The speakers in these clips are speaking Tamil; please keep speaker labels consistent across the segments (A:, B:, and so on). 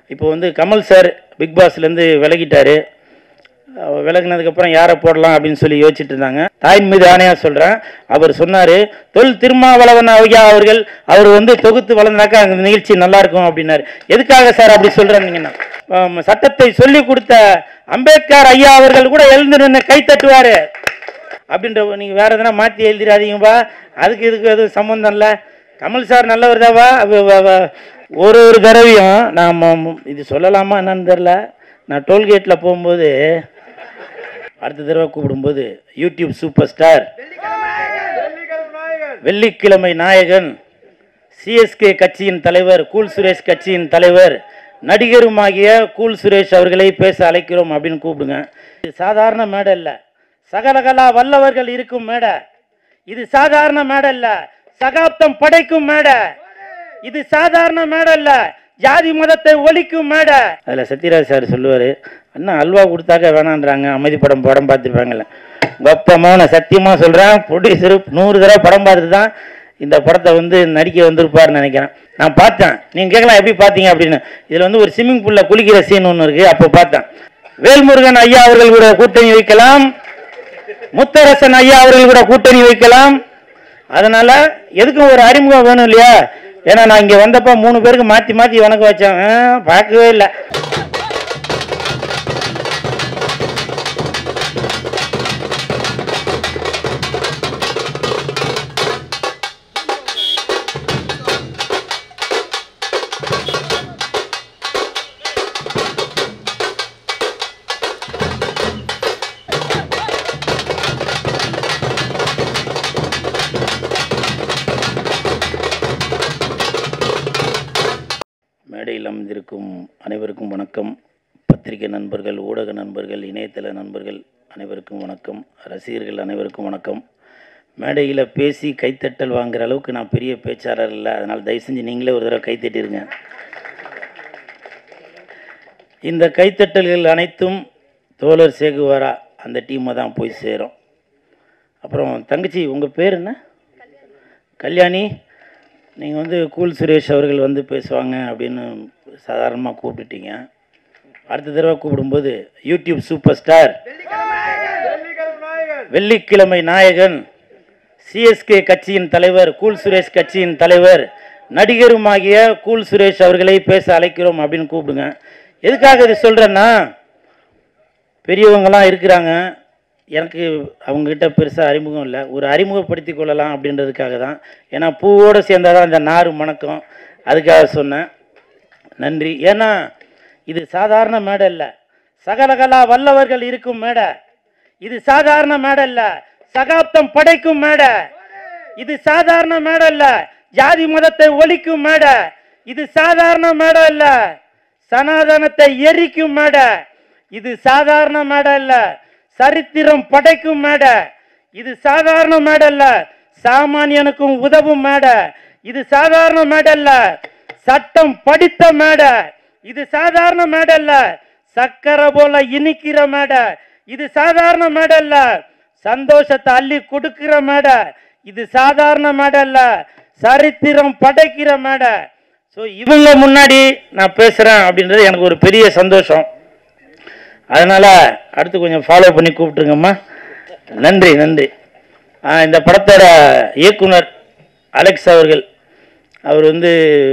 A: இப்போ வந்து கமல் சார் பிக் பாஸ்லேருந்து விலகிட்டாரு அவர் விலகினதுக்கப்புறம் யாரை போடலாம் அப்படின்னு சொல்லி யோசிச்சுட்டு இருந்தாங்க தாயின் மீது ஆணையாக சொல்கிறேன் அவர் சொன்னார் தொல் திருமாவளவன் ஐயா அவர்கள் அவர் வந்து தொகுத்து வளர்ந்தாக்கா அந்த நிகழ்ச்சி நல்லா இருக்கும் அப்படின்னாரு எதுக்காக சார் அப்படி சொல்கிறீங்கன்னா சட்டத்தை சொல்லி கொடுத்த அம்பேத்கர் ஐயா அவர்கள் கூட எழுந்து நின்று கை தட்டுவார் அப்படின்ற நீங்கள் வேறு எதனா மாற்றி எழுதிடாதீங்கப்பா அதுக்கு இதுக்கு எதுவும் சம்மந்தம் இல்லை கமல் சார் நல்லவர் தாவா ஒரு ஒரு தடவையும் நான் ம- இது சொல்லலாமா என்னன்னு தெரில நான் டோல்கேட்டில் போகும்போது அடுத்த தடவை கூப்பிடும்போது யூடியூப் சூப்பர் ஸ்டார் வெள்ளிக்கிழமை நாயகன் சிஎஸ்கே கட்சியின் தலைவர் கூல் சுரேஷ் கட்சியின் தலைவர் நடிகருமாகிய கூல் சுரேஷ் அவர்களை பேச அழைக்கிறோம் அப்படின்னு கூப்பிடுங்க இது சாதாரண மேடை இல்லை சகலகலா வல்லவர்கள் இருக்கும் மேடை இது சாதாரண மேடை இல்ல சகாப்தம் படைக்கும் மேடை இது சாதாரண மேடை இல்ல ஜாதி மதத்தை ஒழிக்கும் மேடை அதுல சத்யராஜ் சார் சொல்லுவாரு அண்ணா அல்வா கொடுத்தாக்க வேணான்றாங்க அமைதி படம் படம் பார்த்துருப்பாங்கல்ல கப்பமான சத்தியமா சொல்றேன் ப்ரொடியூசர் நூறு தடவை படம் பார்த்துட்டு தான் இந்த படத்தை வந்து நடிக்க வந்திருப்பாருன்னு நினைக்கிறேன் நான் பார்த்தேன் நீங்க கேட்கலாம் எப்படி பார்த்தீங்க அப்படின்னு இதுல வந்து ஒரு ஸ்விம்மிங் பூல்ல குளிக்கிற சீன் ஒன்று இருக்கு அப்போ பார்த்தேன் வேல்முருகன் ஐயா அவர்கள் கூட கூட்டணி வைக்கலாம் முத்தரசன் ஐயா அவர்கள் கூட கூட்டணி வைக்கலாம் அதனால எதுக்கும் ஒரு அறிமுகம் வேணும் இல்லையா ஏன்னா நான் இங்க வந்தப்ப மூணு பேருக்கு மாத்தி மாத்தி வணக்கம் வச்சேன் ஆ, பார்க்கவே இல்லை மேடையில் அமர்ந்திருக்கும் அனைவருக்கும் வணக்கம் பத்திரிகை நண்பர்கள் ஊடக நண்பர்கள் இணையதள நண்பர்கள் அனைவருக்கும் வணக்கம் ரசிகர்கள் அனைவருக்கும் வணக்கம் மேடையில் பேசி கைத்தட்டல் வாங்குற அளவுக்கு நான் பெரிய பேச்சாளர் இல்லை அதனால் தயவு செஞ்சு நீங்களே ஒரு தடவை கைத்தட்டிருங்க இந்த கைத்தட்டல்கள் அனைத்தும் தோழர் சேகுவாரா அந்த டீமை தான் போய் சேரும் அப்புறம் தங்கச்சி உங்கள் பேர் என்ன கல்யாணி நீங்கள் வந்து கூல் சுரேஷ் அவர்கள் வந்து பேசுவாங்க அப்படின்னு சாதாரணமாக கூப்பிட்டுட்டீங்க அடுத்த தடவை கூப்பிடும்போது யூடியூப் சூப்பர் ஸ்டார் வெள்ளிக்கிழமை நாயகன் சிஎஸ்கே கட்சியின் தலைவர் கூல் சுரேஷ் கட்சியின் தலைவர் நடிகருமாகிய கூல் சுரேஷ் அவர்களை பேச அழைக்கிறோம் அப்படின்னு கூப்பிடுங்க எதுக்காக இது சொல்கிறேன்னா பெரியவங்களாம் இருக்கிறாங்க எனக்கு அவங்ககிட்ட பெருசாக அறிமுகம் இல்லை ஒரு அறிமுகப்படுத்தி கொள்ளலாம் அப்படின்றதுக்காக தான் ஏன்னா பூவோடு சேர்ந்தால் தான் இந்த நாறு மணக்கம் அதுக்காக சொன்னேன் நன்றி ஏன்னா இது சாதாரண மேடை இல்லை சகலகலா வல்லவர்கள் இருக்கும் மேடை இது சாதாரண மேடை இல்லை சகாப்தம் படைக்கும் மேடை இது சாதாரண மேடை இல்லை ஜாதி மதத்தை ஒழிக்கும் மேடை இது சாதாரண மேடை இல்லை சனாதனத்தை எரிக்கும் மேடை இது சாதாரண மேடை இல்ல சரித்திரம் படைக்கும் மேடை இது சாதாரண மேடை இல்ல சாமானியனுக்கும் உதவும் மேடை இது சாதாரண மேடை இல்ல சட்டம் படித்த மேடை இது சாதாரண மேடை இல்ல சக்கரை போல இனிக்கிற மேடை இது சாதாரண மேடை இல்ல சந்தோஷத்தை அள்ளி கொடுக்கிற மேடை இது சாதாரண மேடை இல்ல சரித்திரம் படைக்கிற மேடை ஸோ இவங்க முன்னாடி நான் பேசுகிறேன் அப்படின்றது எனக்கு ஒரு பெரிய சந்தோஷம் அதனால் அடுத்து கொஞ்சம் ஃபாலோ பண்ணி கூப்பிட்டுருங்கம்மா நன்றி நன்றி ஆ, இந்த படத்தோட இயக்குனர் அலெக்ஸ் அவர்கள் அவர் வந்து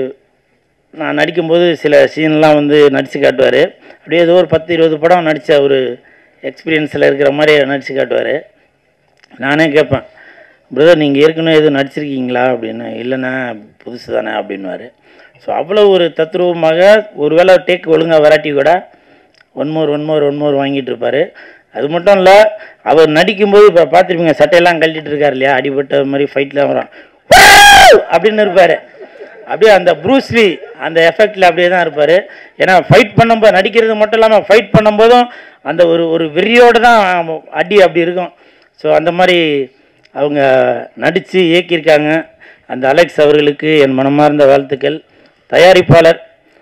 A: நான் நடிக்கும்போது சில சீன்லாம் வந்து நடித்து காட்டுவார் அப்படியே ஏதோ ஒரு பத்து இருபது படம் நடித்த ஒரு எக்ஸ்பீரியன்ஸில் இருக்கிற மாதிரி நடித்து காட்டுவார் நானே கேட்பேன் பிரதர் நீங்கள் ஏற்கனவே எதுவும் நடிச்சிருக்கீங்களா அப்படின்னு இல்லைண்ணா புதுசு தானே அப்படின்வாரு ஸோ அவ்வளோ ஒரு தத்ரூபமாக ஒருவேளை டேக் ஒழுங்காக வராட்டி கூட one more one more one more வாங்கிட்டு இருப்பார் அது மட்டும் இல்லை அவர் நடிக்கும்போது இப்போ பார்த்துருப்பீங்க சட்டையெல்லாம் கழட்டிட்டு இருக்கார் இல்லையா அடிபட்ட மாதிரி ஃபைட்லாம் வரும் "Wow!" அப்படின்னு இருப்பார் அப்படியே அந்த ப்ரூஸ்லி அந்த எஃபெக்டில் அப்படியே தான் இருப்பார் ஏன்னா ஃபைட் பண்ணும்போது நடிக்கிறது மட்டும் இல்லாமல் ஃபைட் பண்ணும்போதும் அந்த ஒரு ஒரு வெறியோடு தான் அடி அப்படி இருக்கும் ஸோ அந்த மாதிரி அவங்க நடித்து இயக்கியிருக்காங்க அந்த அலெக்ஸ் அவர்களுக்கு என் மனமார்ந்த வாழ்த்துக்கள் தயாரிப்பாளர்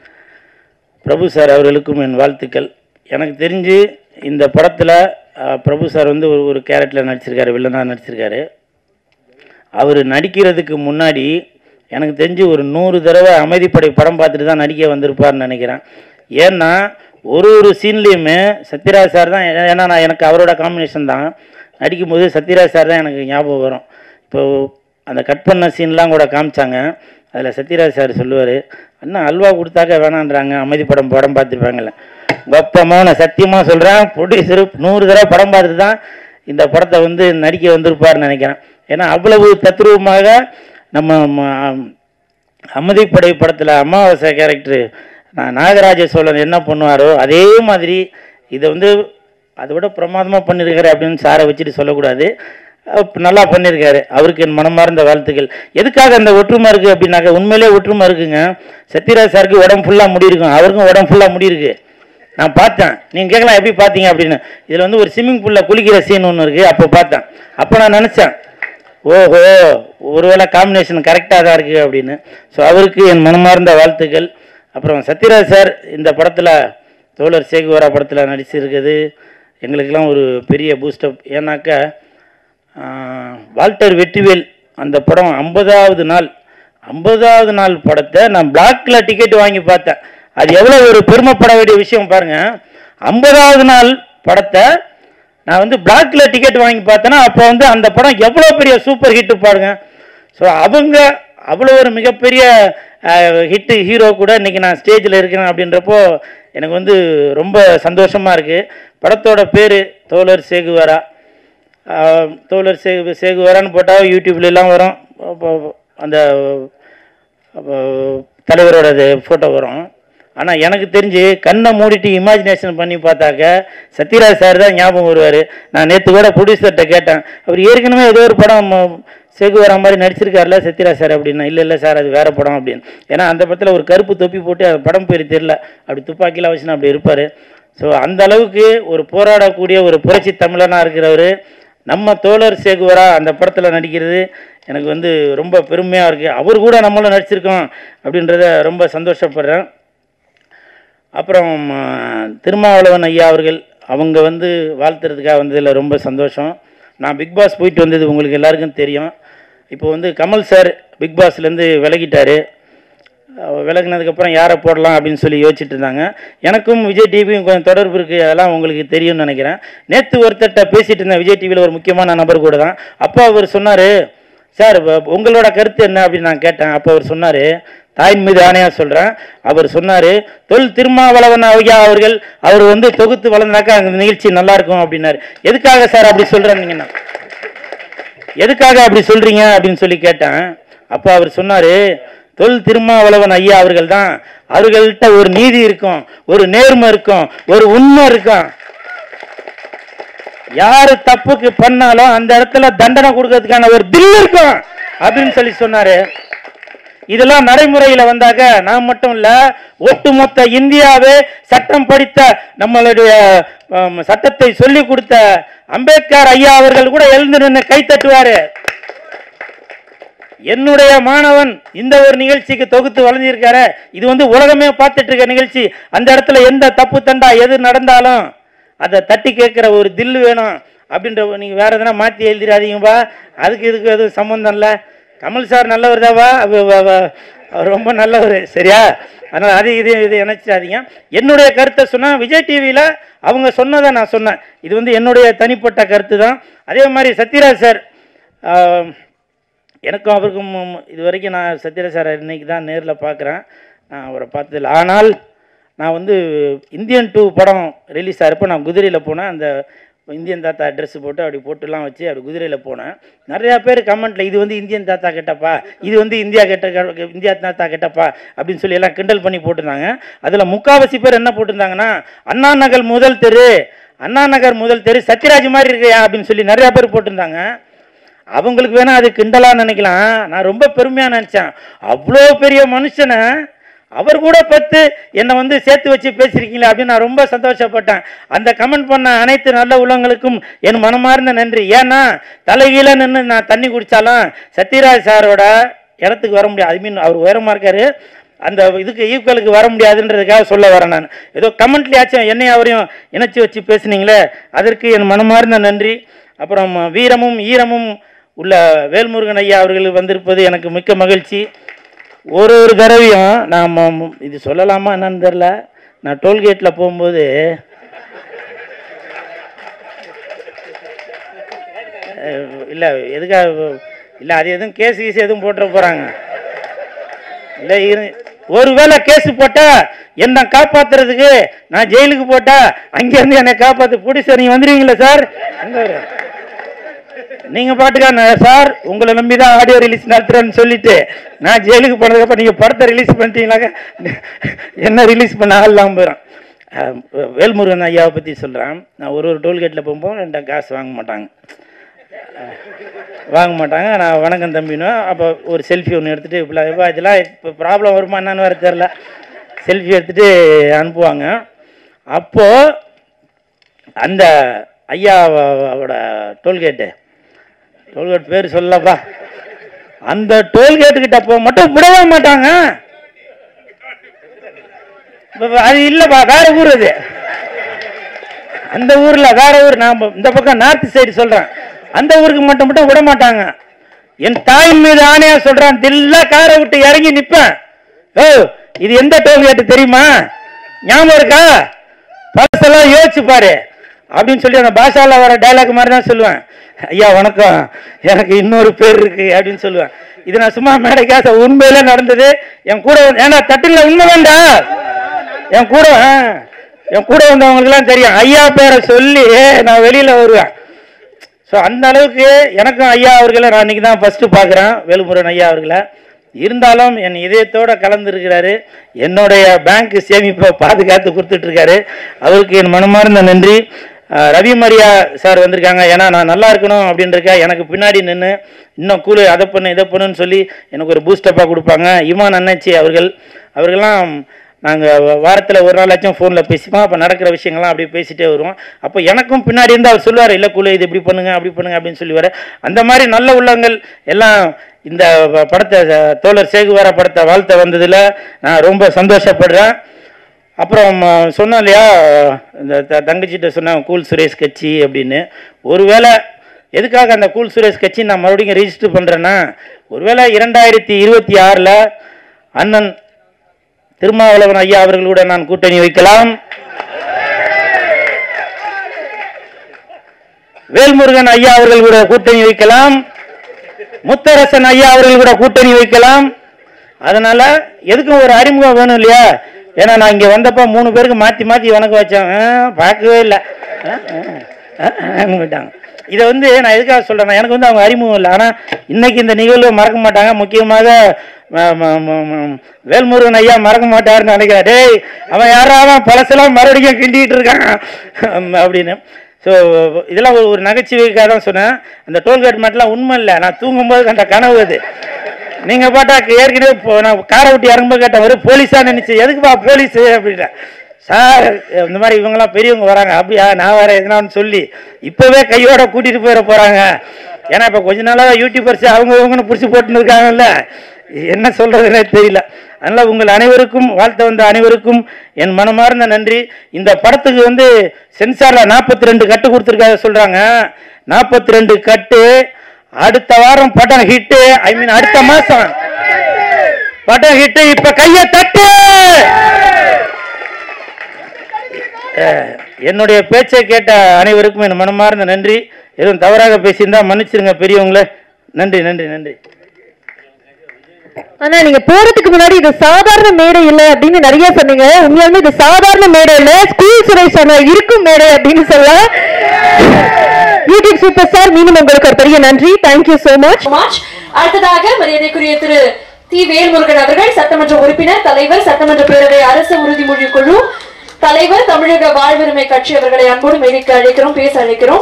A: பிரபு சார் அவர்களுக்கும் என் வாழ்த்துக்கள் எனக்கு தெரிஞ்சு இந்த படத்தில் பிரபு சார் வந்து ஒரு ஒரு கேரக்டரில் நடிச்சிருக்காரு வில்லனாக நடிச்சிருக்காரு அவர் நடிக்கிறதுக்கு முன்னாடி எனக்கு தெரிஞ்சு ஒரு நூறு தடவை அமைதிப்படை படம் பார்த்துட்டு தான் நடிக்க வந்திருப்பார்னு நினைக்கிறேன் ஏன்னா ஒரு ஒரு சீன்லேயுமே சத்யராஜ் சார் தான் ஏ- ஏன்னா நான் எனக்கு அவரோட காம்பினேஷன் தான் நடிக்கும்போது சத்யராஜ் சார் தான் எனக்கு ஞாபகம் வரும் இப்போ அந்த கட் பண்ண சீன்லாம் கூட காமிச்சாங்க அதில் சத்யராஜ் சார் சொல்லுவார் அண்ணா அல்வா கொடுத்தாக்க வேணான்றாங்க அமைதி படம் படம் பார்த்துருப்பாங்கல்ல கப்பமாக நான் சத்தியமாக சொல்கிறேன் ப்ரொடியூசர் நூறு தடவை படம் பார்த்துட்டு தான் இந்த படத்தை வந்து நடிக்க வந்திருப்பார்னு நினைக்கிறேன் ஏன்னா அவ்வளவு தத்ரூபமாக நம்ம ம- அமதிப்படை படத்தில் அமாவாசை கேரக்டர் நாகராஜ சோழன் என்ன பண்ணுவாரோ அதே மாதிரி இதை வந்து அதை விட பிரமாதமாக பண்ணியிருக்காரு அப்படின்னு சாரை வச்சுட்டு சொல்லக்கூடாது அஹ் நல்லா பண்ணியிருக்காரு அவருக்கு என் மனமார்ந்த வாழ்த்துக்கள் எதுக்காக அந்த ஒற்றுமை இருக்குது அப்படின்னாக்க உண்மையிலே ஒற்றுமை இருக்குங்க சத்யராஜ் சாருக்கு உடம்பு ஃபுல்லாக முடி இருக்கும் அவருக்கும் உடம்பு ஃபுல்லாக முடி இருக்கு நான் பார்த்தேன் நீங்கள் கேட்கலாம் எப்படி பார்த்தீங்க அப்படின்னு இதில் வந்து ஒரு ஸ்விம்மிங் பூலில் குளிக்கிற சீன் ஒன்று இருக்குது அப்போ பார்த்தேன் அப்போ நான் நினச்சேன் ஓஹோ ஒருவேளை காம்பினேஷன் கரெக்டாக தான் இருக்குது அப்படின்னு ஸோ அவருக்கு என் மனமார்ந்த வாழ்த்துக்கள் அப்புறம் சத்யராஜ் சார் இந்த படத்தில் தோழர் சேகுவரா படத்தில் நடிச்சிருக்குது எங்களுக்கெல்லாம் ஒரு பெரிய பூஸ்டப் ஏன்னாக்கா ஆஹ், வால்டர் வெற்றிவேல் அந்த படம் ஐம்பதாவது நாள் ஐம்பதாவது நாள் படத்தை நான் பிளாக்ல டிக்கெட் வாங்கி பார்த்தேன் அது எவ்வளோ ஒரு பெருமைப்பட வேண்டிய விஷயம் பாருங்க ஐம்பதாவது நாள் படத்தை நான் வந்து பிளாக்ல டிக்கெட் வாங்கி பார்த்தேன்னா அப்போ வந்து அந்த படம் எவ்வளோ பெரிய சூப்பர் ஹிட் பாருங்க ஸோ அவங்க அவ்வளோ ஒரு மிகப்பெரிய ஹிட்டு ஹீரோ கூட இன்னைக்கு நான் ஸ்டேஜில் இருக்கிறேன் அப்படின்றப்போ எனக்கு வந்து ரொம்ப சந்தோஷமாக இருக்குது படத்தோட பேர் தோழர் சேகுவரா ஆஹ் தோழர் சேகு சேகுவரான்னு போட்டால் யூடியூப்ல எல்லாம் வரும் அப்போ அந்த அப்போ தலைவரோட ஃபோட்டோ வரும் ஆனால் எனக்கு தெரிஞ்சு கண்ணை மூடிட்டு இமேஜினேஷன் பண்ணி பார்த்தாக்க சத்யராஜ் சார் தான் ஞாபகம் வருவார் நான் நேற்று கூட ப்ரொடியூசர்கிட்ட கேட்டேன் அவர் ஏற்கனவே ஏதோ ஒரு படம் ம- சேகுவரா மாதிரி நடிச்சிருக்காருல சத்யராஜ் சார் அப்படின்னா இல்லை இல்லை சார் அது வேற படம் அப்படின்னு ஏன்னா அந்த படத்தில் ஒரு கருப்பு தொப்பி போட்டு அது படம் பேர் தெரியல அப்படி துப்பாக்கிலாம் வச்சுன்னு அப்படி இருப்பார் ஸோ அந்த அளவுக்கு ஒரு போராடக்கூடிய ஒரு புரட்சி தமிழனாக இருக்கிறவர் நம்ம தோழர் சேகுவரா அந்த படத்தில் நடிக்கிறது எனக்கு வந்து ரொம்ப பெருமையாக இருக்குது அவர் கூட நம்மளும் நடிச்சிருக்கோம் அப்படின்றத ரொம்ப சந்தோஷப்படுறேன் அப்புறம் ஆ, திருமாவளவன் ஐயா அவர்கள் அவங்க வந்து வாழ்த்துறதுக்காக வந்ததில் ரொம்ப சந்தோஷம் நான் பிக் பாஸ் போயிட்டு வந்தது உங்களுக்கு எல்லாருக்கும் தெரியும் இப்போ வந்து கமல் சார் பிக் பாஸ்லேருந்து விலகிட்டாரு அஹ் விலகுனதுக்கப்புறம் யாரை போடலாம் அப்படின்னு சொல்லி யோசிச்சுட்டு இருந்தாங்க எனக்கும் விஜய் டிவியும் கொஞ்சம் தொடர்பு இருக்குது அதெல்லாம் உங்களுக்கு தெரியும்னு நினைக்கிறேன் நேற்று ஒருத்தர்கிட்ட பேசிட்டு இருந்தேன் விஜய் டிவியில் ஒரு முக்கியமான நபர் கூட தான் அப்போ அவர் சொன்னார் சார் வ- உங்களோட கருத்து என்ன அப்படின்னு நான் கேட்டேன் அப்போ அவர் சொன்னார் தாயின் மீது ஆணையாக சொல்கிறேன் அவர் சொன்னார் தொல் திருமாவளவன் ஐயா அவர்கள் அவர் வந்து தொகுத்து வளர்ந்தாக்கா அந்த நிகழ்ச்சி நல்லா இருக்கும் அப்படின்னாரு எதுக்காக சார் அப்படி சொல்கிறேன்னீங்கன்னா எதுக்காக அப்படி சொல்றீங்க அப்படின்னு சொல்லி கேட்டேன் அப்போ அவர் சொன்னாரு தொல் திருமாவளவன் ஐயா அவர்கள் தான் அவர்கள்ட்ட ஒரு நீதி இருக்கும் ஒரு நேர்மை இருக்கும் ஒரு உண்மை இருக்கும் யாரு தப்புக்கு பண்ணாலும் அந்த இடத்துல தண்டனை கொடுக்கறதுக்கான ஒரு தில் இருக்கும் அப்படின்னு சொல்லி சொன்னாரு இதெல்லாம் நடைமுறையில வந்தாக்க நான் மட்டும் இல்ல ஒட்டுமொத்த இந்தியாவே சட்டம் படித்த நம்மளுடைய ஆம், சட்டத்தை சொல்லி கொடுத்த அம்பேத்கர் ஐயா அவர்கள் கூட எழுந்து நின்று கை தட்டுவாரு என்னுடைய மாணவன் இந்த ஒரு நிகழ்ச்சிக்கு தொகுத்து வழங்கியிருக்காரு இது வந்து உலகமே பார்த்துட்டு இருக்க நிகழ்ச்சி அந்த இடத்துல எந்த தப்பு தண்டா எது நடந்தாலும் அதை தட்டி கேட்குற ஒரு தில்லு வேணும் அப்படின்ற நீங்க வேற எதனா மாற்றி எழுதிடாதீங்கப்பா அதுக்கு இதுக்கு எதுவும் சம்மந்தம் இல்லை கமல் சார் நல்லவர் தாவா அவர் ரொம்ப நல்லவர் சரியா அதனால் அது இது இது நினைச்சாதீங்க என்னுடைய கருத்தை சொன்னால் விஜய் டிவியில் அவங்க சொன்னதை நான் சொன்னேன் இது வந்து என்னுடைய தனிப்பட்ட கருத்து தான் அதே மாதிரி சத்யராஜ் சார் ஆஹ், எனக்கும் அவருக்கும் இது வரைக்கும் நான் சத்யராஜ் சார் இன்னைக்கு தான் நேரில் பார்க்குறேன் நான் அவரை பார்த்ததில்ல ஆனால் நான் வந்து இந்தியன் டூ படம் ரிலீஸ் ஆகிறப்போ நான் குதிரையில் போனேன் அந்த இந்தியன் தாத்தா ட்ரெஸ் போட்டு அப்படி போட்டுலாம் வச்சு அப்படி குதிரையில் போனேன் நிறையா பேர் கமெண்ட்டில் இது வந்து இந்தியன் தாத்தா கிட்டப்பா இது வந்து இந்தியா கிட்ட இந்தியா தாத்தா கிட்டப்பா அப்படின்னு சொல்லி எல்லாம் கிண்டல் பண்ணி போட்டிருந்தாங்க அதில் முக்காவாசி பேர் என்ன போட்டிருந்தாங்கன்னா அண்ணா நகர் முதல் தெரு அண்ணா நகர் முதல் தெரு சத்யராஜ் மாதிரி இருக்கையா அப்படின்னு சொல்லி நிறையா பேர் போட்டிருந்தாங்க அவங்களுக்கு வேணா அது கிண்டலா நினைக்கலாம் நான் ரொம்ப பெருமையா நினைச்சேன் அவ்வளோ பெரிய மனுஷனை அவர் கூட பத்து என்னை வந்து சேர்த்து வச்சு பேசியிருக்கீங்களே அப்படின்னு நான் ரொம்ப சந்தோஷப்பட்டேன் அந்த கமெண்ட் பண்ண அனைத்து நல்ல உள்ளவங்களுக்கும் என் மனமார்ந்த நன்றி ஏன்னா தலைகீழ நின்று நான் தண்ணி குடித்தாலும் சத்யராஜ் சாரோட இடத்துக்கு வர முடியாது ஐ மீன் அவர் உயரமாக இருக்காரு அந்த இதுக்கு ஈக்குவலுக்கு வர முடியாதுன்றதுக்காக சொல்ல வரேன் நான் ஏதோ கமெண்ட்லேயாச்சும் என்னை அவரையும் இணைச்சி வச்சு பேசுனீங்களே அதற்கு என் மனமார்ந்த நன்றி அப்புறம் வீரமும் ஈரமும் உள்ள வேல்முருகன் ஐயா அவர்கள் வந்திருப்பது எனக்கு மிக்க மகிழ்ச்சி ஒரு ஒரு தடவையும் நாம் இது சொல்லலாமா என்னன்னு தெரில நான் டோல்கேட்டில் போகும்போது இல்லை எதுக்காக இல்லை அது எதுவும் கேஸ் கீஸ் எதுவும் போட்டுற போகிறாங்க இல்லை இரு ஒருவேளை கேஸ் போட்டா என்ன காப்பாத்துறதுக்கு நான் ஜெயிலுக்கு போட்டா அங்கேருந்து என்னை காப்பாத்து பிடிச்ச நீங்கள் வந்துடுவீங்களா சார் எங்க வரு? நீங்க பாட்டுக்கா நான் சார் உங்களை நம்பி தான் ஆடியோ ரிலீஸ் நடத்துறேன்னு சொல்லிட்டு நான் ஜெயிலுக்கு போனதுக்கப்புறம் நீங்க படத்தை ரிலீஸ் பண்ணிட்டீங்களாக்க என்ன ரிலீஸ் பண்ண ஆள் இல்லாமல் போயிடும் அஹ், வேல்முருகன் ஐயாவை பற்றி சொல்கிறேன் நான் ஒரு ஒரு டோல்கேட்டில் போகும்போது ரெண்டா காசு வாங்க மாட்டாங்க வாங்க மாட்டாங்க நான் வணக்கம் தம்பினும் அப்போ ஒரு செல்ஃபி ஒன்று எடுத்துகிட்டு இப்படி இப்போ இதெல்லாம் இப்போ ப்ராப்ளம் வருமா என்னன்னு வேறு தெரில செல்ஃபி எடுத்துகிட்டு அனுப்புவாங்க அப்போது அந்த ஐயாவோட டோல்கேட்டு டோல்கேட் பேர் சொல்லப்பா அந்த டோல்கேட்டுக்கிட்ட போக மட்டும் விடவே மாட்டாங்க இப்ப அது இல்லைப்பா வேற ஊர் அது அந்த ஊர்ல வேற ஊர் நான் இந்த பக்கம் நார்த் சைடு சொல்றேன் அந்த ஊருக்கு மட்டும் மட்டும் விட மாட்டாங்க என் தாயின் மீது ஆணையா சொல்றான் தில்லா காரை விட்டு இறங்கி நிப்பேன் ஓ இது எந்த டோல்கேட் தெரியுமா ஞாபகம் இருக்கா பழசெல்லாம் யோசிச்சு பாரு அப்படின்னு சொல்லி அந்த பாஷால வர டைலாக் மாதிரி தான் சொல்லுவேன் ஐயா வணக்கம் எனக்கு இன்னொரு பேர் இருக்கு அப்படின்னு சொல்லுவேன் இது நான் சும்மா மேடைக்காச உண்மையில நடந்தது என் கூட வந்து- ஏன்னா தட்டில் உண்மை வேண்டாம் என் கூட ஆ, என் கூட வந்தவங்களுக்குலாம் தெரியும் ஐயா பேரை சொல்லி நான் வெளியில வருவேன் ஸோ அந்த அளவுக்கு எனக்கும் ஐயா அவர்களை நான் இன்னைக்கு தான் ஃபஸ்ட்டு பார்க்குறேன் வேலுமுருகன் ஐயா அவர்களை இருந்தாலும் என் இதயத்தோட கலந்துருக்கிறாரு என்னுடைய பேங்க் சேமிப்பை பாதுகாத்து கொடுத்துட்ருக்காரு அவருக்கு என் மனமார்ந்த நன்றி அஹ், ரவி மரியா சார் வந்திருக்காங்க ஏன்னா நான் நல்லா இருக்கணும் அப்படின்றக்க எனக்கு பின்னாடி நின்று இன்னும் கூலு அதை பண்ணு இதை பண்ணுன்னு சொல்லி எனக்கு ஒரு பூஸ்டப்பாக கொடுப்பாங்க இமான் அண்ணாச்சி அவர்கள் அவர்கள்லாம் நாங்கள் வாரத்தில் ஒரு நாள் லட்சம் ஃபோனில் பேசிப்போம் அப்போ நடக்கிற விஷயங்கள்லாம் அப்படியே பேசிட்டே வருவோம் அப்போ எனக்கும் பின்னாடி இருந்து அவர் சொல்லுவார் இல்லை குழு இது இப்படி பண்ணுங்க அப்படி பண்ணுங்க அப்படின்னு சொல்லுவார் அந்த மாதிரி நல்ல உள்ளங்கள் எல்லாம் இந்த ப- படத்தை அஹ், தோழர் சேகுவாரா படத்தை வாழ்த்த வந்ததில் நான் ரொம்ப சந்தோஷப்படுறேன் அப்புறம் அஹ், சொன்னேன் இல்லையா இந்த த- தங்கச்சிட்ட சொன்னேன் கூல் சுரேஷ் கட்சி அப்படின்னு ஒருவேளை எதுக்காக அந்த கூல் சுரேஷ் கட்சி நான் மறுபடியும் ரெஜிஸ்டர் பண்ணுறேன்னா ஒருவேளை இரண்டாயிரத்தி இருபத்தி ஆறில் அண்ணன் திருமாவளவன் ஐயா அவர்களோட நான் கூட்டணி வைக்கலாம் வேல்முருகன் ஐயா அவர்கள் கூட கூட்டணி வைக்கலாம் முத்தரசன் ஐயா அவர்கள் கூட கூட்டணி வைக்கலாம் அதனால எதுக்கும் ஒரு அறிமுகம் வேணும் இல்லையா ஏன்னா நான் இங்க வந்தப்ப மூணு பேருக்கு மாத்தி மாத்தி வணக்கம் வச்சேன் ஆ, பார்க்கவே இல்லை விட்டாங்க இதை வந்து நான் எதுக்காக சொல்றேன்னா எனக்கு வந்து அவங்க அறிமுகம் இல்லை ஆனால் இன்னைக்கு இந்த நிகழ்வை மறக்க மாட்டாங்க முக்கியமாக ம- ம- ம- ம- வேல்முருகன் ஐயா மறக்க மாட்டாருன்னு நினைக்கிறேன் டேய் அவன் யாராவது பழசெல்லாம் மறுபடியும் கிண்டிட்டு இருக்கான் அப்படின்னு ஸோ இதெல்லாம் ஒரு ஒரு நகைச்சுவைக்காக தான் சொன்னேன் அந்த டோல்கேட் மட்டும்லாம் உண்மை இல்லை நான் தூங்கும்போது கண்ட கனவு அது நீங்க பாட்டா ஏற்கனவே போ- நான் காரை விட்டு இறங்கும்போது கேட்டேன் ஒரு போலீஸா நினைச்சு எதுக்குப்பா போலீஸ் அப்படின்னா சார் இந்த மாதிரி இவங்கெல்லாம் பெரியவங்க வராங்க அப்படியா நான் வேற எதுனான்னு சொல்லி இப்பவே கையோட கூட்டிட்டு போயிட போறாங்க ஏன்னா இப்ப கொஞ்ச நாளா யூடியூபர்ஸ் அவங்க இவங்கன்னு பிடிச்சி போட்டுன்னு இருக்காங்கல்ல என்ன சொல்றதுன்னே தெரியல அதனால உங்கள் அனைவருக்கும் வாழ்த்த வந்த அனைவருக்கும் என் மனமார்ந்த நன்றி இந்த படத்துக்கு வந்து சென்சார்ல நாற்பத்தி ரெண்டு கட்டு கொடுத்துருக்காங்க சொல்றாங்க நாற்பத்தி ரெண்டு கட்டு அடுத்த வாரம் படம் ஹிட்டு ஐ மீன் அடுத்த மாசம் படம் ஹிட்டு இப்ப கைய தட்டு அஹ், என்னுடைய பேச்சை கேட்ட அனைவருக்கும் என் மனமார்ந்த நன்றி எதுவும் தவறாக பேசியிருந்தா மன்னிச்சிருங்க பெரியவங்களே நன்றி நன்றி நன்றி
B: ஆனா நீங்க போறதுக்கு முன்னாடி இது சாதாரண மேடை இல்ல அப்படின்னு நிறைய சொன்னீங்க உண்மையாலுமே இது சாதாரண மேடை இல்ல ஸ்கூல் சுரேஷ் சொன்ன இருக்கும் மேடை அப்படின்னு சொல்ல யூடியூப் சூப்பர் ஸ்டார் மீண்டும் உங்களுக்கு ஒரு பெரிய நன்றி தேங்க்யூ சோ மச்
C: மச் அடுத்ததாக மரியாதைக்குரிய திரு தி வேல்முருகன் அவர்கள் சட்டமன்ற உறுப்பினர் தலைவர் சட்டமன்ற பேரவை அரசு உறுதிமொழி குழு தலைவர் தமிழக வாழ்வுரிமை கட்சி அவர்களை அன்போடு மேடைக்கு அழைக்கிறோம் பேச அழைக்கிறோம்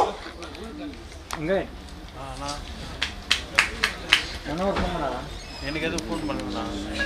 D: எனக்கு எதுவும் ஃபோன் பண்ணலாம்